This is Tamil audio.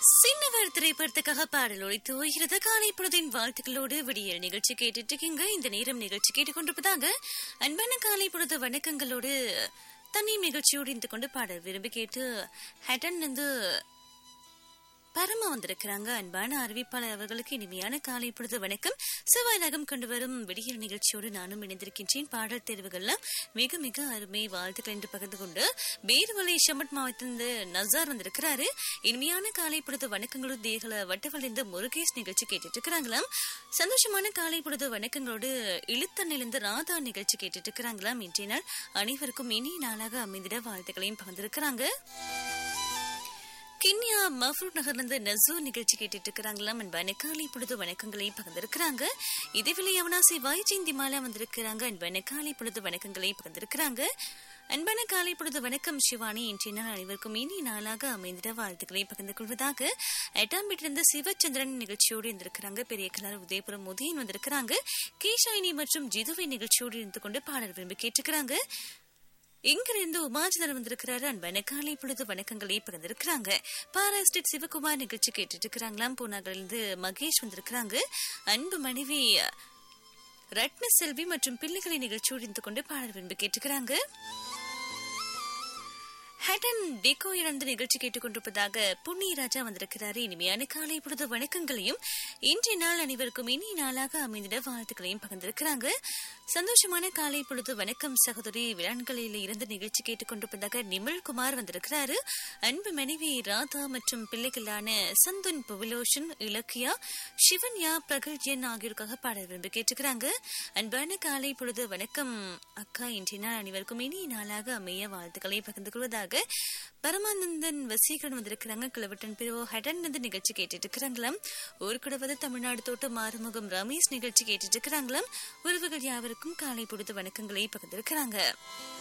சின்னவர் திரைப்படத்துக்காக பாடல் ஒழித்து ஓய்கிறது காலை பொழுதின் வாழ்த்துக்களோடு விடியல் நிகழ்ச்சி கேட்டுட்டு இருக்கீங்க இந்த நேரம் நிகழ்ச்சி கேட்டுக்கொண்டிருப்பதாக அன்பான காலை பொழுது வணக்கங்களோடு தண்ணீர் நிகழ்ச்சியோடு இருந்து கொண்டு பாடல் விரும்பி கேட்டு ஹட்டன் வந்து பரம வந்திருக்கிறாங்க அன்பான அறிவிப்பாளர் அவர்களுக்கு இனிமையான காலை பொழுது வணக்கம் செவ்வாய் ரகம் கொண்டு வரும் விடியல் நிகழ்ச்சியோடு நானும் இணைந்திருக்கின்றேன் பாடல் தேர்வுகள்லாம் மிக மிக அருமை வாழ்த்துக்கள் என்று பகிர்ந்து கொண்டு பேர்வலை ஷமட் மாவட்டத்திலிருந்து நசார் வந்திருக்கிறாரு இனிமையான காலை பொழுது வணக்கங்களோடு தேகல வட்டவழிந்து முருகேஷ் நிகழ்ச்சி கேட்டுட்டு இருக்கிறாங்களாம் சந்தோஷமான காலை பொழுது வணக்கங்களோடு இழுத்தண்ணிலிருந்து ராதா நிகழ்ச்சி கேட்டுட்டு இருக்கிறாங்களாம் இன்றைய நாள் அனைவருக்கும் இனிய நாளாக அமைந்திட வாழ்த்துக்களையும் பகிர்ந்திருக்கிறாங்க கிண்ணியா மஃபூர் நகர்லேருந்து நசூ நிகழ்ச்சி கேட்டுட்டு இருக்கிறாங்களாம் அன்பான காலை பொழுது வணக்கங்களை பகிர்ந்திருக்கிறாங்க இதேவேளை அவனாசி வைஜெயந்தி மாலா வந்திருக்கிறாங்க அன்பான காலை பொழுது வணக்கங்களை பகிர்ந்திருக்கிறாங்க அன்பான காலை பொழுது வணக்கம் சிவானி இன்றைய நாள் அனைவருக்கும் இனி நாளாக அமைந்திட வாழ்த்துக்களை பகிர்ந்து கொள்வதாக எட்டாம் வீட்டிலிருந்து சிவச்சந்திரன் நிகழ்ச்சியோடு இருந்திருக்கிறாங்க பெரிய கலர் உதயபுரம் உதயன் வந்திருக்கிறாங்க கேஷாயினி மற்றும் ஜிதுவை நிகழ்ச்சியோடு இருந்து கொண்டு பாடல் விரும்பி கேட்டுக்கிறாங்க இங்கிருந்து உமாஜிதர் வந்திருக்கிறாரு அன்பான காலை பொழுது வணக்கங்களை பிறந்திருக்கிறாங்க பாராஸ்டேட் சிவகுமார் நிகழ்ச்சி கேட்டுட்டு இருக்கிறாங்களாம் பூனாகிலிருந்து மகேஷ் வந்திருக்கிறாங்க அன்பு மனைவி ரத்ன செல்வி மற்றும் பிள்ளைகளை நிகழ்ச்சியோடு இருந்து கொண்டு பாடல் விரும்பி கேட்டுக்கிறாங்க ஹேட்டன் டெக்கோ இழந்து நிகழ்ச்சி கேட்டுக்கொண்டிருப்பதாக புண்ணிய ராஜா வந்திருக்கிறாரு இனிமையான காலை பொழுது வணக்கங்களையும் இன்றைய நாள் அனைவருக்கும் இனி நாளாக அமைந்திட வாழ்த்துக்களையும் பகிர்ந்திருக்கிறாங்க சந்தோஷமான காலை பொழுது வணக்கம் சகோதரி விழான்களில் இருந்து நிகழ்ச்சி கேட்டுக்கொண்டிருப்பதாக நிமிழ்குமார் வந்திருக்கிறாரு அன்பு மனைவி ராதா மற்றும் பிள்ளைகளான சந்துன் புவிலோஷன் இலக்கியா சிவன்யா பிரகல்ஜன் ஆகியோருக்காக பாடல் விரும்பி கேட்டுக்கிறாங்க அன்பான காலை பொழுது வணக்கம் அக்கா இன்றைய நாள் அனைவருக்கும் இனி நாளாக அமைய வாழ்த்துக்களை பகிர்ந்து கொள்வதாக பரமானந்தன் வசீகரன் வந்திருக்கிறாங்க கிளவட்டன் பிரிவு ஹடன் வந்து நிகழ்ச்சி கேட்டுட்டு இருக்கிறாங்களாம் ஒரு கூடவது தமிழ்நாடு தோட்டம் மாறுமுகம் ரமேஷ் நிகழ்ச்சி கேட்டுட்டு இருக்கிறாங்களாம் உறவுகள் யாவருக்கும் காலை பொழுது வணக்கங்களை பகிர்ந்திருக்கிறாங்க